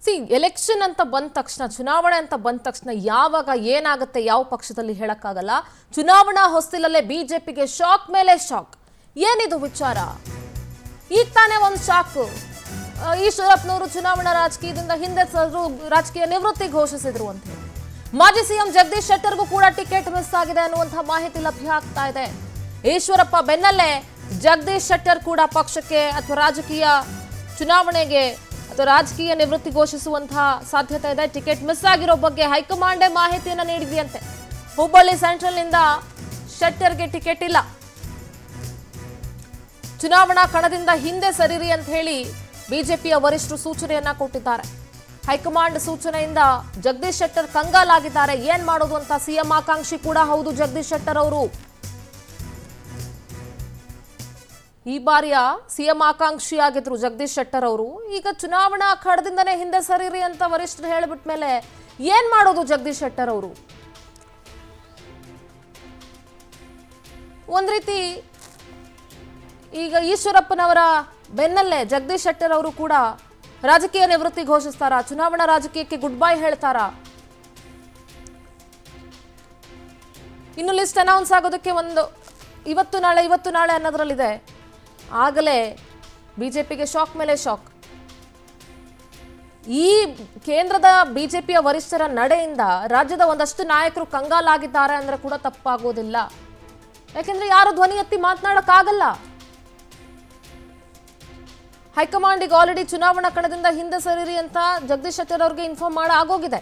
C election ಅಂತ ಬಂದ ತಕ್ಷಣ ಚುನಾವಣೆ ಅಂತ ಬಂದ ತಕ್ಷಣ ಯಾವಾಗ ಏನಾಗುತ್ತೆ ಯಾವ ಪಕ್ಷದಲ್ಲಿ ಹೇಳಕ್ಕಾಗಲ್ಲ ಚುನಾವಣಾ ಹೊಸ್ತಿಲಲ್ಲೇ ಬಿಜೆಪಿಗೆ ಶಾಕ್ ಮೇಲೆ ಶಾಕ್ ಏನಿದು ವಿಚಾರ ಈಗ ತಾನೇ ಒಂದು ಶಾಕ್ ಈಶ್ವರಪ್ಪನವರು ಚುನಾವಣಾ ರಾಜಕೀಯದಿಂದ ಹಿಂದೆ ಸರಿದು ರಾಜಕೀಯ ನಿವೃತ್ತಿ ಘೋಷಿಸಿದ್ರು ಅಂತ ಹೇಳಿ ಮಾಜಿ ಸಿಎಂ ಜಗದೀಶ್ ಶೆಟ್ಟರ್ಗೂ ಕೂಡ ಟಿಕೆಟ್ ಮಿಸ್ ಆಗಿದೆ ಅನ್ನುವಂತಹ ಮಾಹಿತಿ ಲಭ್ಯ ಆಗ್ತಾ ಇದೆ ಈಶ್ವರಪ್ಪ ಬೆನ್ನಲ್ಲೇ ಜಗದೀಶ್ ಶೆಟ್ಟರ್ ಕೂಡ ಪಕ್ಷಕ್ಕೆ ಅಥವಾ ರಾಜಕೀಯ ಚುನಾವಣೆಗೆ ಅಥವಾ ರಾಜಕೀಯ ನಿವೃತ್ತಿ ಘೋಷಿಸುವಂತಹ ಸಾಧ್ಯತೆ ಇದೆ ಟಿಕೆಟ್ ಮಿಸ್ ಆಗಿರೋ ಬಗ್ಗೆ ಹೈಕಮಾಂಡೇ ಮಾಹಿತಿಯನ್ನ ನೀಡಿದೆಯಂತೆ ಹುಬ್ಬಳ್ಳಿ ಸೆಂಟ್ರಲ್ನಿಂದ ಶೆಟ್ಟರ್ಗೆ ಟಿಕೆಟ್ ಇಲ್ಲ ಚುನಾವಣಾ ಕಣದಿಂದ ಹಿಂದೆ ಸರಿರಿ ಅಂತ ಹೇಳಿ ಬಿಜೆಪಿಯ ವರಿಷ್ಠರು ಸೂಚನೆಯನ್ನ ಕೊಟ್ಟಿದ್ದಾರೆ ಹೈಕಮಾಂಡ್ ಸೂಚನೆಯಿಂದ ಜಗದೀಶ್ ಶೆಟ್ಟರ್ ಕಂಗಾಲಾಗಿದ್ದಾರೆ ಏನ್ ಮಾಡೋದು ಅಂತ ಸಿಎಂ ಆಕಾಂಕ್ಷಿ ಕೂಡ ಹೌದು ಜಗದೀಶ್ ಶೆಟ್ಟರ್ ಅವರು ಈ ಬಾರಿಯ ಸಿಎಂ ಆಕಾಂಕ್ಷಿಯಾಗಿದ್ರು ಜಗದೀಶ್ ಶೆಟ್ಟರ್ ಅವರು ಈಗ ಚುನಾವಣಾ ಅಖಾಡದಿಂದನೇ ಹಿಂದೆ ಸರಿರಿ ಅಂತ ವರಿಷ್ಠರು ಹೇಳಿಬಿಟ್ಟ ಮೇಲೆ ಏನ್ ಮಾಡೋದು ಜಗದೀಶ್ ಶೆಟ್ಟರ್ ಅವರು ಒಂದ್ ರೀತಿ ಈಗ ಈಶ್ವರಪ್ಪನವರ ಬೆನ್ನಲ್ಲೇ ಜಗದೀಶ್ ಶೆಟ್ಟರ್ ಅವರು ಕೂಡ ರಾಜಕೀಯ ನಿವೃತ್ತಿ ಘೋಷಿಸ್ತಾರ ಚುನಾವಣಾ ರಾಜಕೀಯಕ್ಕೆ ಗುಡ್ ಬೈ ಹೇಳ್ತಾರ ಇನ್ನು ಲಿಸ್ಟ್ ಅನೌನ್ಸ್ ಆಗೋದಕ್ಕೆ ಒಂದು ಇವತ್ತು ನಾಳೆ ಇವತ್ತು ನಾಳೆ ಅನ್ನೋದ್ರಲ್ಲಿದೆ ಆಗಲೇ ಬಿಜೆಪಿಗೆ ಶಾಕ್ ಮೇಲೆ ಶಾಕ್ ಈ ಕೇಂದ್ರದ ಬಿಜೆಪಿಯ ವರಿಷ್ಠರ ನಡೆಯಿಂದ ರಾಜ್ಯದ ಒಂದಷ್ಟು ನಾಯಕರು ಕಂಗಾಲಾಗಿದ್ದಾರೆ ಅಂದ್ರೆ ಕೂಡ ತಪ್ಪಾಗೋದಿಲ್ಲ ಯಾಕೆಂದ್ರೆ ಯಾರು ಧ್ವನಿ ಎತ್ತಿ ಮಾತನಾಡಕ್ಕಾಗಲ್ಲ ಹೈಕಮಾಂಡ್ ಈಗ ಆಲ್ರೆಡಿ ಚುನಾವಣಾ ಕಣದಿಂದ ಹಿಂದೆ ಸರಿರಿ ಅಂತ ಜಗದೀಶ್ ಶೆಟ್ಟರ್ ಅವ್ರಿಗೆ ಇನ್ಫಾರ್ಮ್ ಮಾಡ ಆಗೋಗಿದೆ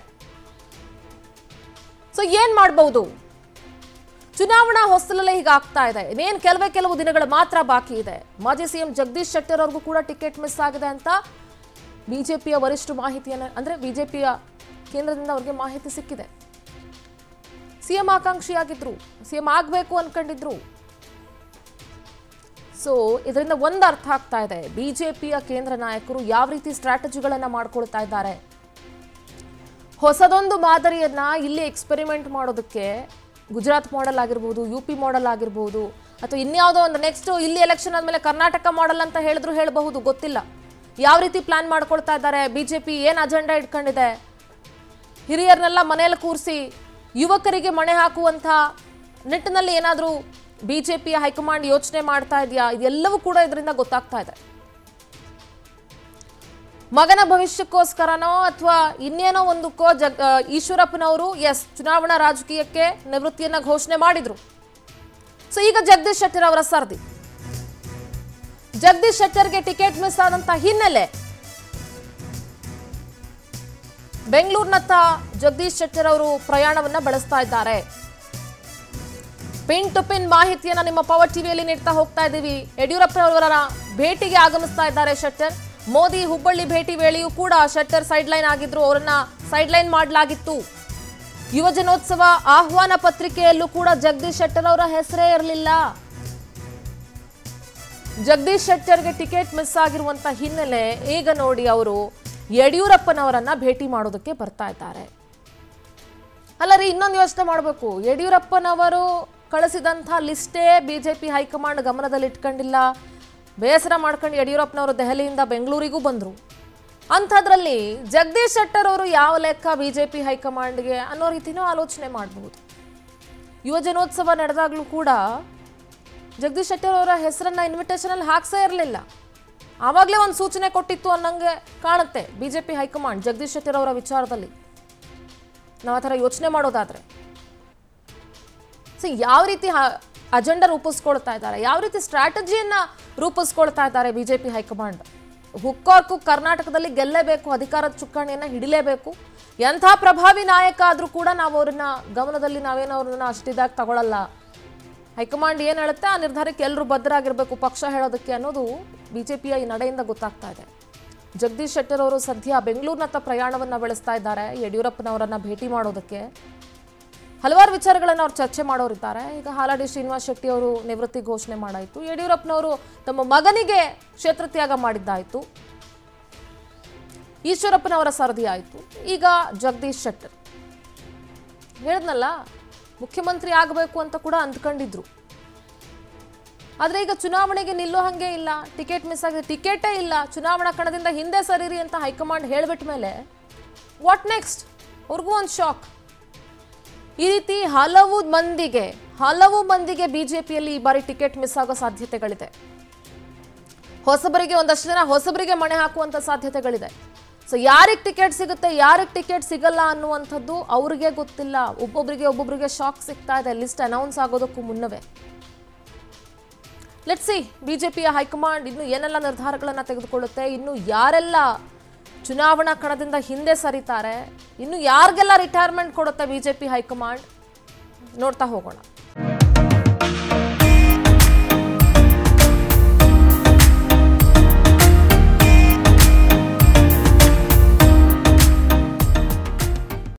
ಸೊ ಏನ್ ಮಾಡಬಹುದು ಚುನಾವಣಾ ಹೊಸ್ತಿಲಲ್ಲೇ ಹೀಗೆ ಆಗ್ತಾ ಇದೆ ಇನ್ನೇನು ಕೆಲವೇ ಕೆಲವು ದಿನಗಳು ಮಾತ್ರ ಬಾಕಿ ಇದೆ ಮಾಜಿ ಸಿಎಂ ಜಗದೀಶ್ ಶೆಟ್ಟರ್ ಅವ್ರಿಗೂ ಕೂಡ ಟಿಕೆಟ್ ಮಿಸ್ ಆಗಿದೆ ಅಂತ ಬಿಜೆಪಿಯ ವರಿಷ್ಠ ಮಾಹಿತಿಯನ್ನ ಅಂದ್ರೆ ಬಿಜೆಪಿಯ ಕೇಂದ್ರದಿಂದ ಅವ್ರಿಗೆ ಮಾಹಿತಿ ಸಿಕ್ಕಿದೆ ಸಿಎಂ ಆಕಾಂಕ್ಷಿಯಾಗಿದ್ರು ಸಿಎಂ ಆಗಬೇಕು ಅನ್ಕೊಂಡಿದ್ರು ಸೊ ಇದರಿಂದ ಒಂದು ಅರ್ಥ ಆಗ್ತಾ ಇದೆ ಬಿಜೆಪಿಯ ಕೇಂದ್ರ ನಾಯಕರು ಯಾವ ರೀತಿ ಸ್ಟ್ರಾಟಜಿಗಳನ್ನ ಮಾಡ್ಕೊಳ್ತಾ ಇದ್ದಾರೆ ಹೊಸದೊಂದು ಮಾದರಿಯನ್ನ ಇಲ್ಲಿ ಎಕ್ಸ್ಪೆರಿಮೆಂಟ್ ಮಾಡೋದಕ್ಕೆ ಗುಜರಾತ್ ಮಾಡೆಲ್ ಆಗಿರ್ಬೋದು ಯು ಪಿ ಮಾಡೆಲ್ ಆಗಿರ್ಬೋದು ಅಥವಾ ಇನ್ಯಾವುದೋ ಒಂದು ನೆಕ್ಸ್ಟ್ ಇಲ್ಲಿ ಎಲೆಕ್ಷನ್ ಆದಮೇಲೆ ಕರ್ನಾಟಕ ಮಾಡೆಲ್ ಅಂತ ಹೇಳಿದ್ರು ಹೇಳಬಹುದು ಗೊತ್ತಿಲ್ಲ ಯಾವ ರೀತಿ ಪ್ಲಾನ್ ಮಾಡ್ಕೊಳ್ತಾ ಇದ್ದಾರೆ ಬಿಜೆಪಿ ಏನು ಅಜೆಂಡಾ ಇಟ್ಕೊಂಡಿದೆ ಹಿರಿಯರನ್ನೆಲ್ಲ ಮನೆಯಲ್ಲಿ ಕೂರಿಸಿ ಯುವಕರಿಗೆ ಮಣೆ ಹಾಕುವಂಥ ನಿಟ್ಟಿನಲ್ಲಿ ಏನಾದರೂ ಬಿಜೆಪಿಯ ಹೈಕಮಾಂಡ್ ಯೋಚನೆ ಮಾಡ್ತಾ ಇದೆಯಾ ಇದೆಲ್ಲವೂ ಕೂಡ ಇದರಿಂದ ಗೊತ್ತಾಗ್ತಾ ಇದೆ ಮಗನ ಭವಿಷ್ಯಕ್ಕೋಸ್ಕರನೋ ಅಥವಾ ಇನ್ನೇನೋ ಒಂದಕ್ಕೋ ಜಗ್ ಆ, ಈಶ್ವರಪ್ಪನವರು ಎಸ್ ಚುನಾವಣಾ ರಾಜಕೀಯಕ್ಕೆ ನಿವೃತ್ತಿಯನ್ನ ಘೋಷಣೆ ಮಾಡಿದ್ರು ಸೊ ಈಗ ಜಗದೀಶ್ ಶೆಟ್ಟರ್ ಅವರ ಸರದಿ ಜಗದೀಶ್ ಶೆಟ್ಟರ್ಗೆ ಟಿಕೆಟ್ ಮಿಸ್ ಆದಂತ ಹಿನ್ನೆಲೆ ಬೆಂಗಳೂರಿನತ್ತ ಜಗದೀಶ್ ಶೆಟ್ಟರ್ ಅವರು ಪ್ರಯಾಣವನ್ನ ಬೆಳೆಸ್ತಾ ಇದ್ದಾರೆ ಪಿನ್ ಟು ಪಿನ್ ಮಾಹಿತಿಯನ್ನ ನಿಮ್ಮ ಪವರ್ ಟಿವಿಯಲ್ಲಿ ನೀಡ್ತಾ ಹೋಗ್ತಾ ಇದ್ದೀವಿ ಯಡಿಯೂರಪ್ಪ ಅವರ ಭೇಟಿಗೆ ಆಗಮಿಸ್ತಾ ಇದ್ದಾರೆ ಶೆಟ್ಟರ್ ಮೋದಿ ಹುಬ್ಬಳ್ಳಿ ಭೇಟಿ ವೇಳೆಯೂ ಕೂಡ ಶೆಟ್ಟರ್ ಸೈಡ್ ಲೈನ್ ಆಗಿದ್ರು ಅವರನ್ನ ಸೈಡ್ ಲೈನ್ ಮಾಡಲಾಗಿತ್ತು ಯುವ ಜನೋತ್ಸವ ಆಹ್ವಾನ ಪತ್ರಿಕೆಯಲ್ಲೂ ಕೂಡ ಜಗದೀಶ್ ಶೆಟ್ಟರ್ ಅವರ ಹೆಸರೇ ಇರಲಿಲ್ಲ ಜಗದೀಶ್ ಶೆಟ್ಟರ್ಗೆ ಟಿಕೆಟ್ ಮಿಸ್ ಆಗಿರುವಂತ ಹಿನ್ನೆಲೆ ಈಗ ನೋಡಿ ಅವರು ಯಡಿಯೂರಪ್ಪನವರನ್ನ ಭೇಟಿ ಮಾಡೋದಕ್ಕೆ ಬರ್ತಾ ಇದ್ದಾರೆ ಅಲ್ಲ ರೀ ಇನ್ನೊಂದು ಯೋಚನೆ ಮಾಡಬೇಕು ಯಡಿಯೂರಪ್ಪನವರು ಕಳಿಸಿದಂಥ ಲಿಸ್ಟೇ ಬಿಜೆಪಿ ಹೈಕಮಾಂಡ್ ಗಮನದಲ್ಲಿ ಇಟ್ಕೊಂಡಿಲ್ಲ ಬೇಸರ ಮಾಡ್ಕೊಂಡು ಯಡಿಯೂರಪ್ಪನವರು ದೆಹಲಿಯಿಂದ ಬೆಂಗಳೂರಿಗೂ ಬಂದರು ಅಂಥದ್ರಲ್ಲಿ ಜಗದೀಶ್ ಶೆಟ್ಟರ್ ಅವರು ಯಾವ ಲೆಕ್ಕ ಬಿಜೆಪಿ ಹೈಕಮಾಂಡ್ಗೆ ಅನ್ನೋ ರೀತಿನೂ ಆಲೋಚನೆ ಮಾಡಬಹುದು ಯುವ ಜನೋತ್ಸವ ನಡೆದಾಗಲೂ ಕೂಡ ಜಗದೀಶ್ ಶೆಟ್ಟರ್ ಅವರ ಹೆಸರನ್ನ ಇನ್ವಿಟೇಷನ್ ಅಲ್ಲಿ ಹಾಕ್ಸೇ ಇರಲಿಲ್ಲ ಆವಾಗಲೇ ಒಂದು ಸೂಚನೆ ಕೊಟ್ಟಿತ್ತು ಅನ್ನಂಗೆ ಕಾಣುತ್ತೆ ಬಿಜೆಪಿ ಹೈಕಮಾಂಡ್ ಜಗದೀಶ್ ಶೆಟ್ಟರ್ ಅವರ ವಿಚಾರದಲ್ಲಿ ನಾವು ಆ ಥರ ಯೋಚನೆ ಮಾಡೋದಾದ್ರೆ ಸೊ ಯಾವ ರೀತಿ ಅಜೆಂಡಾ ರೂಪಿಸ್ಕೊಳ್ತಾ ಇದ್ದಾರೆ ಯಾವ ರೀತಿ ಸ್ಟ್ರಾಟಜಿಯನ್ನ ರೂಪಿಸ್ಕೊಳ್ತಾ ಇದ್ದಾರೆ ಬಿಜೆಪಿ ಹೈಕಮಾಂಡ್ ಹುಕ್ಕಾರ್ಕು ಕರ್ನಾಟಕದಲ್ಲಿ ಗೆಲ್ಲೇಬೇಕು ಅಧಿಕಾರದ ಚುಕ್ಕಾಣಿಯನ್ನ ಹಿಡಿಲೇಬೇಕು ಎಂಥ ಪ್ರಭಾವಿ ನಾಯಕ ಆದರೂ ಕೂಡ ನಾವು ಅವ್ರನ್ನ ಗಮನದಲ್ಲಿ ನಾವೇನು ಅವ್ರನ್ನ ಅಷ್ಟಿದಾಗಿ ತಗೊಳ್ಳಲ್ಲ ಹೈಕಮಾಂಡ್ ಏನು ಹೇಳುತ್ತೆ ಆ ನಿರ್ಧಾರಕ್ಕೆ ಎಲ್ಲರೂ ಬದ್ಧರಾಗಿರಬೇಕು ಪಕ್ಷ ಹೇಳೋದಕ್ಕೆ ಅನ್ನೋದು ಬಿಜೆಪಿಯ ಈ ನಡೆಯಿಂದ ಗೊತ್ತಾಗ್ತಾ ಇದೆ ಜಗದೀಶ್ ಶೆಟ್ಟರ್ ಅವರು ಸದ್ಯ ಬೆಂಗಳೂರಿನತ್ತ ಪ್ರಯಾಣವನ್ನ ಬೆಳೆಸ್ತಾ ಇದ್ದಾರೆ ಯಡಿಯೂರಪ್ಪನವರನ್ನ ಭೇಟಿ ಮಾಡೋದಕ್ಕೆ ಹಲವಾರು ವಿಚಾರಗಳನ್ನು ಅವ್ರು ಚರ್ಚೆ ಮಾಡೋರಿದ್ದಾರೆ ಈಗ ಹಾಲಾಡಿ ಶ್ರೀನಿವಾಸ್ ಶೆಟ್ಟಿ ಅವರು ನಿವೃತ್ತಿ ಘೋಷಣೆ ಮಾಡಾಯಿತು ಯಡಿಯೂರಪ್ಪನವರು ತಮ್ಮ ಮಗನಿಗೆ ಕ್ಷೇತ್ರ ತ್ಯಾಗ ಮಾಡಿದ್ದಾಯಿತು ಈಶ್ವರಪ್ಪನವರ ಸರದಿ ಆಯಿತು ಈಗ ಜಗದೀಶ್ ಶೆಟ್ಟರ್ ಹೇಳಿದ್ನಲ್ಲ ಮುಖ್ಯಮಂತ್ರಿ ಆಗಬೇಕು ಅಂತ ಕೂಡ ಅಂದ್ಕೊಂಡಿದ್ರು ಆದರೆ ಈಗ ಚುನಾವಣೆಗೆ ನಿಲ್ಲೋ ಹಾಗೆ ಇಲ್ಲ ಟಿಕೆಟ್ ಮಿಸ್ ಆಗಿದೆ ಟಿಕೆಟೇ ಇಲ್ಲ ಚುನಾವಣಾ ಕಣದಿಂದ ಹಿಂದೆ ಸರಿರಿ ಅಂತ ಹೈಕಮಾಂಡ್ ಹೇಳಿಬಿಟ್ಟ ಮೇಲೆ ವಾಟ್ ನೆಕ್ಸ್ಟ್ ಅವ್ರಿಗೂ ಒಂದು ಶಾಕ್ ಈ ರೀತಿ ಹಲವು ಮಂದಿಗೆ ಹಲವು ಮಂದಿಗೆ ಬಿಜೆಪಿಯಲ್ಲಿ ಈ ಬಾರಿ ಟಿಕೆಟ್ ಮಿಸ್ ಆಗೋ ಸಾಧ್ಯತೆಗಳಿದೆ ಹೊಸಬರಿಗೆ ಒಂದಷ್ಟು ಜನ ಹೊಸಬರಿಗೆ ಮಣೆ ಹಾಕುವಂತ ಸಾಧ್ಯತೆಗಳಿದೆ ಸೊ ಯಾರಿಗೆ ಟಿಕೆಟ್ ಸಿಗುತ್ತೆ ಯಾರಿಗೆ ಟಿಕೆಟ್ ಸಿಗಲ್ಲ ಅನ್ನುವಂಥದ್ದು ಅವ್ರಿಗೆ ಗೊತ್ತಿಲ್ಲ ಒಬ್ಬೊಬ್ಬರಿಗೆ ಒಬ್ಬೊಬ್ಬರಿಗೆ ಶಾಕ್ ಸಿಗ್ತಾ ಇದೆ ಲಿಸ್ಟ್ ಅನೌನ್ಸ್ ಆಗೋದಕ್ಕೂ ಮುನ್ನವೇ ಲೆಟ್ಸಿ ಬಿಜೆಪಿಯ ಹೈಕಮಾಂಡ್ ಇನ್ನು ಏನೆಲ್ಲ ನಿರ್ಧಾರಗಳನ್ನು ತೆಗೆದುಕೊಳ್ಳುತ್ತೆ ಇನ್ನು ಯಾರೆಲ್ಲ ಚುನಾವಣಾ ಕಣದಿಂದ ಹಿಂದೆ ಸರಿತಾರೆ ಇನ್ನು ಯಾರಿಗೆಲ್ಲ ರಿಟೈರ್ಮೆಂಟ್ ಕೊಡುತ್ತೆ ಬಿಜೆಪಿ ಹೈಕಮಾಂಡ್ ನೋಡ್ತಾ ಹೋಗೋಣ